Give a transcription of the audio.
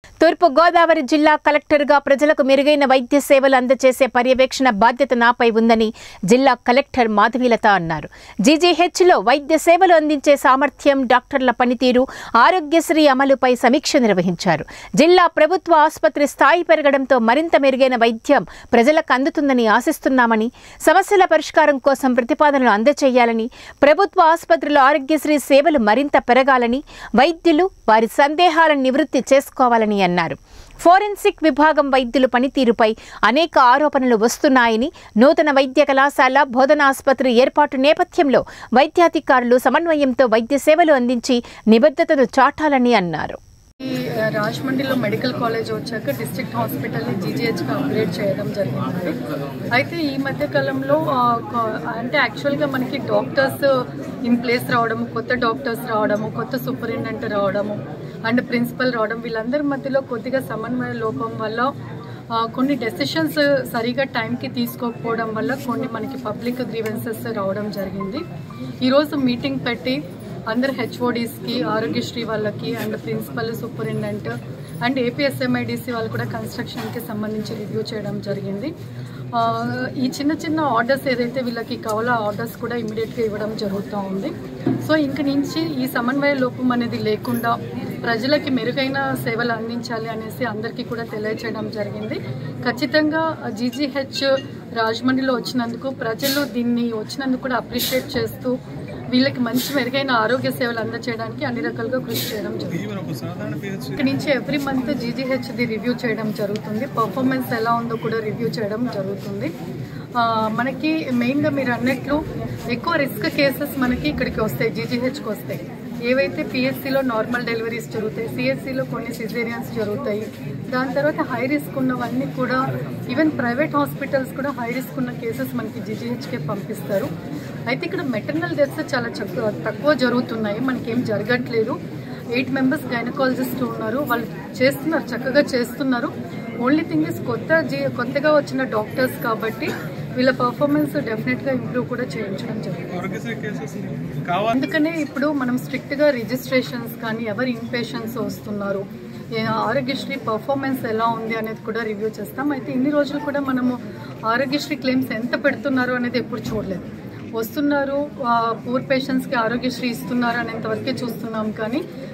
తూర్పు గోదావరి జిల్లా కలెక్టర్గా ప్రజలకు మెరుగైన వైద్య సేవలు అందజేసే పర్యవేక్షణ బాధ్యత నాపై ఉందని జిల్లా కలెక్టర్ మాధవీలత అన్నారు జీజీహెచ్లో వైద్య సేవలు అందించే సామర్థ్యం డాక్టర్ల పనితీరు ఆరోగ్యశ్రీ అమలుపై సమీక్ష నిర్వహించారు జిల్లా ప్రభుత్వ ఆసుపత్రి స్థాయి పెరగడంతో మరింత మెరుగైన వైద్యం ప్రజలకు అందుతుందని ఆశిస్తున్నామని సమస్యల పరిష్కారం కోసం ప్రతిపాదనలు అందజేయాలని ప్రభుత్వ ఆసుపత్రిలో ఆరోగ్యశ్రీ సేవలు మరింత పెరగాలని వైద్యులు వారి సందేహాలను నివృత్తి చేసుకోవాలని అన్నారు ఫోరెన్సిక్ విభాగం వైద్యుల పనితీరుపై అనేక ఆరోపణలు వస్తున్నాయని నూతన వైద్య కళాశాల బోధనాసుపత్రి ఏర్పాటు నేపథ్యంలో వైద్యాధికారులు సమన్వయంతో వైద్య సేవలు అందించి నిబద్ధతను చాటాలని అన్నారు ఈ రాజమండ్రిలో మెడికల్ కాలేజ్ వచ్చాక డిస్ట్రిక్ట్ హాస్పిటల్ని జీజీహెచ్గా అప్గ్రేడ్ చేయడం జరిగింది అయితే ఈ మధ్య కాలంలో ఆ, కొ- అంటే యాక్చువల్గా మనకి డాక్టర్స్ ఇన్ ప్లేస్ రావడము కొత్త డాక్టర్స్ రావడము కొత్త సూపరింటెండెంట్ రావడము అండ్ ప్రిన్సిపల్ రావడం వీళ్ళందరి మధ్యలో కొద్దిగా సమన్వయ లోపం వల్ల ఆ, కొన్ని డెసిషన్స్ సరిగా టైంకి తీసుకోకపోవడం వల్ల కొన్ని మనకి పబ్లిక్ గ్రీవెన్సెస్ రావడం జరిగింది ఈరోజు మీటింగ్ పెట్టి అందరు హెచ్ఓడీస్కి ఆరోగ్యశ్రీ వాళ్ళకి and principal superintendent and APSMIDC వాళ్ళు కూడా కన్స్ట్రక్షన్కి సంబంధించి రివ్యూ చేయడం జరిగింది ఆ, ఈ చిన్న చిన్న ఆర్డర్స్ ఏదైతే వీళ్ళకి కావాలో ఆ ఆర్డర్స్ కూడా ఇమీడియట్గా ఇవ్వడం జరుగుతూ ఉంది సో ఇంక నుంచి ఈ సమన్వయ లోపం అనేది లేకుండా ప్రజలకి మెరుగైన సేవలు అందించాలి అనేసి అందరికీ కూడా తెలియచేయడం జరిగింది ఖచ్చితంగా జీజీహెచ్ రాజమండ్రిలో వచ్చినందుకు ప్రజలు దీన్ని వచ్చినందుకు కూడా అప్రిషియేట్ చేస్తూ వీళ్ళకి మంచి మెరుగైన ఆరోగ్య సేవలు అందజేయడానికి అన్ని రకాలుగా కృషి చేయడం జరుగుతుంది ఇక్కడ నుంచి ఎవ్రీ మంత్ జీజీహెచ్ది రివ్యూ చేయడం జరుగుతుంది పర్ఫార్మెన్స్ ఎలా ఉందో కూడా రివ్యూ చేయడం జరుగుతుంది ఆ, మనకి మెయిన్గా మీరు అన్నట్లు ఎక్కువ రిస్క్ కేసెస్ మనకి ఇక్కడికి వస్తాయి జీజీహెచ్కి వస్తాయి ఏవైతే పిఎస్సిలో నార్మల్ డెలివరీస్ జరుగుతాయి సిఎస్సిలో కొన్ని సిజేరియన్స్ జరుగుతాయి దాని తర్వాత హై రిస్క్ ఉన్నవన్నీ కూడా ఈవెన్ ప్రైవేట్ హాస్పిటల్స్ కూడా హై రిస్క్ ఉన్న కేసెస్ మనకి జీజీహెచ్కే పంపిస్తారు అయితే ఇక్కడ మెటర్నల్ డెత్స్ చాలా చక్క- తక్కువ జరుగుతున్నాయి మనకేం జరగట్లేదు ఎయిట్ మెంబర్స్ గైనకాలజిస్ట్ ఉన్నారు వాళ్ళు చేస్తున్నారు చక్కగా చేస్తున్నారు ఓన్లీ థింగ్ ఇస్ కొత్త జీ కొత్తగా వచ్చిన డాక్టర్స్ కాబట్టి వీళ్ళ పర్ఫార్మెన్స్ డెఫినెట్గా ఇంప్రూవ్ కూడా చేయించడం జరిగింది ఆరోగ్యశ్రీ కేసెస్ కావాలి అందుకనే ఇప్పుడు మనం స్ట్రిక్ట్గా రిజిస్ట్రేషన్స్ కానీ ఎవరు ఇన్పేషెంట్స్ వస్తున్నారు ఏ ఆరోగ్యశ్రీ పర్ఫార్మెన్స్ ఎలా ఉంది అనేది కూడా రివ్యూ చేస్తాం అయితే ఇన్ని రోజులు కూడా మనము ఆరోగ్యశ్రీ క్లెయిమ్స్ ఎంత పెడుతున్నారు అనేది ఎప్పుడు చూడలేదు వస్తున్నారు పూర్ పేషెంట్స్కి ఆరోగ్యశ్రీ ఇస్తున్నారు అనేంత వరకే చూస్తున్నాం కానీ